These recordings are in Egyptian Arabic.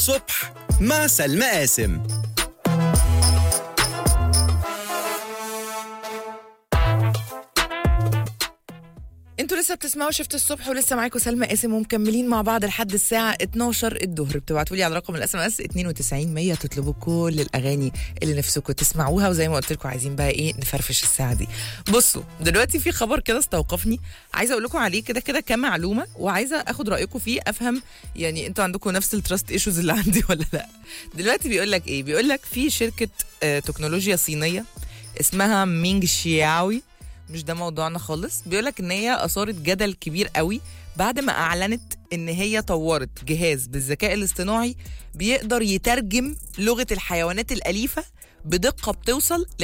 صبح مع سلمى قاسم انتوا لسه بتسمعوا شفت الصبح ولسه معاكم سلمى قاسم ومكملين مع بعض لحد الساعه 12 الظهر بتبعتوا لي على رقم الاس ام اس 92 100 تطلبوا كل الاغاني اللي نفسكم تسمعوها وزي ما قلت لكم عايزين بقى ايه نفرفش الساعه دي بصوا دلوقتي في خبر كده استوقفني عايزه اقول لكم عليه كده كده كمعلومه وعايزه اخد رايكم فيه افهم يعني انتوا عندكم نفس التراست ايشوز اللي عندي ولا لا دلوقتي بيقول لك ايه بيقول لك في شركه آه تكنولوجيا صينيه اسمها مينج شياوي مش ده موضوعنا خالص بيقولك ان هي اثارت جدل كبير قوي بعد ما اعلنت ان هي طورت جهاز بالذكاء الاصطناعي بيقدر يترجم لغه الحيوانات الاليفه بدقه بتوصل ل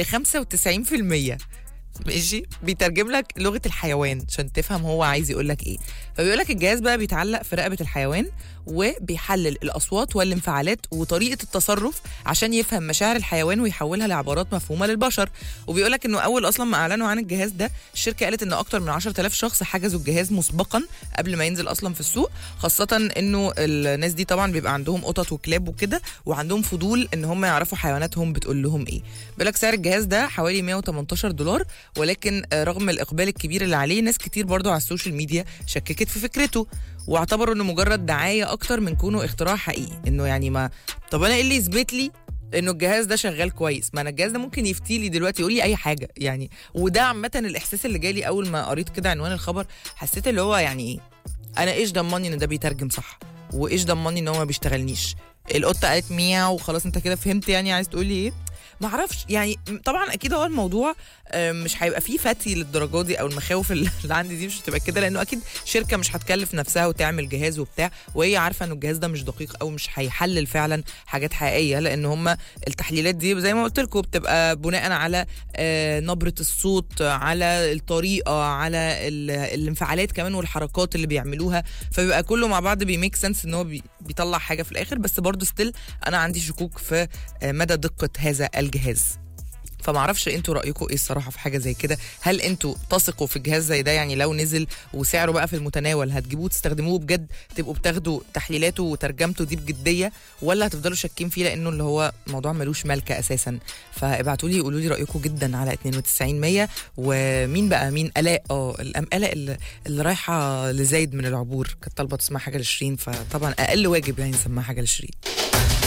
95% ماشي بيترجم لك لغه الحيوان عشان تفهم هو عايز يقول لك ايه فبيقول لك الجهاز بقى بيتعلق في رقبه الحيوان وبيحلل الاصوات والانفعالات وطريقه التصرف عشان يفهم مشاعر الحيوان ويحولها لعبارات مفهومه للبشر وبيقول لك انه اول اصلا ما اعلنوا عن الجهاز ده الشركه قالت ان اكتر من 10000 شخص حجزوا الجهاز مسبقا قبل ما ينزل اصلا في السوق خاصه انه الناس دي طبعا بيبقى عندهم قطط وكلاب وكده وعندهم فضول ان هم يعرفوا حيواناتهم بتقول لهم ايه بيقول لك سعر الجهاز ده حوالي 118 دولار ولكن رغم الاقبال الكبير اللي عليه ناس كتير برضو على السوشيال ميديا شككت في فكرته واعتبروا انه مجرد دعايه اكتر من كونه اختراع حقيقي انه يعني ما طب انا ايه اللي يثبت لي انه الجهاز ده شغال كويس ما انا الجهاز ده ممكن يفتي لي دلوقتي يقول لي اي حاجه يعني وده عامه الاحساس اللي جالي اول ما قريت كده عنوان الخبر حسيت اللي هو يعني ايه انا ايش ضمني ان ده بيترجم صح وايش ضمني ان هو ما بيشتغلنيش القطه قالت مياو وخلاص انت كده فهمت يعني عايز تقول لي ايه ما اعرفش يعني طبعا اكيد هو الموضوع مش هيبقى فيه فتي للدرجه دي او المخاوف اللي عندي دي مش هتبقى كده لانه اكيد شركه مش هتكلف نفسها وتعمل جهاز وبتاع وهي عارفه انه الجهاز ده مش دقيق او مش هيحلل فعلا حاجات حقيقيه لان هم التحليلات دي زي ما قلت لكم بتبقى بناء على نبره الصوت على الطريقه على الانفعالات كمان والحركات اللي بيعملوها فبيبقى كله مع بعض بيميك سنس ان هو بيطلع حاجه في الاخر بس برضه ستيل انا عندي شكوك في مدى دقه هذا الجهاز فما اعرفش انتوا رايكم ايه الصراحه في حاجه زي كده هل انتوا تثقوا في جهاز زي ده يعني لو نزل وسعره بقى في المتناول هتجيبوه تستخدموه بجد تبقوا بتاخدوا تحليلاته وترجمته دي بجديه ولا هتفضلوا شاكين فيه لانه اللي هو موضوع ملوش ملكه اساسا فابعتوا لي قولوا لي رايكم جدا على 92 100 ومين بقى مين الاء اه الام الاء اللي, اللي رايحه لزايد من العبور كانت طالبه تسمع حاجه لشيرين فطبعا اقل واجب يعني نسمعها حاجه لشيرين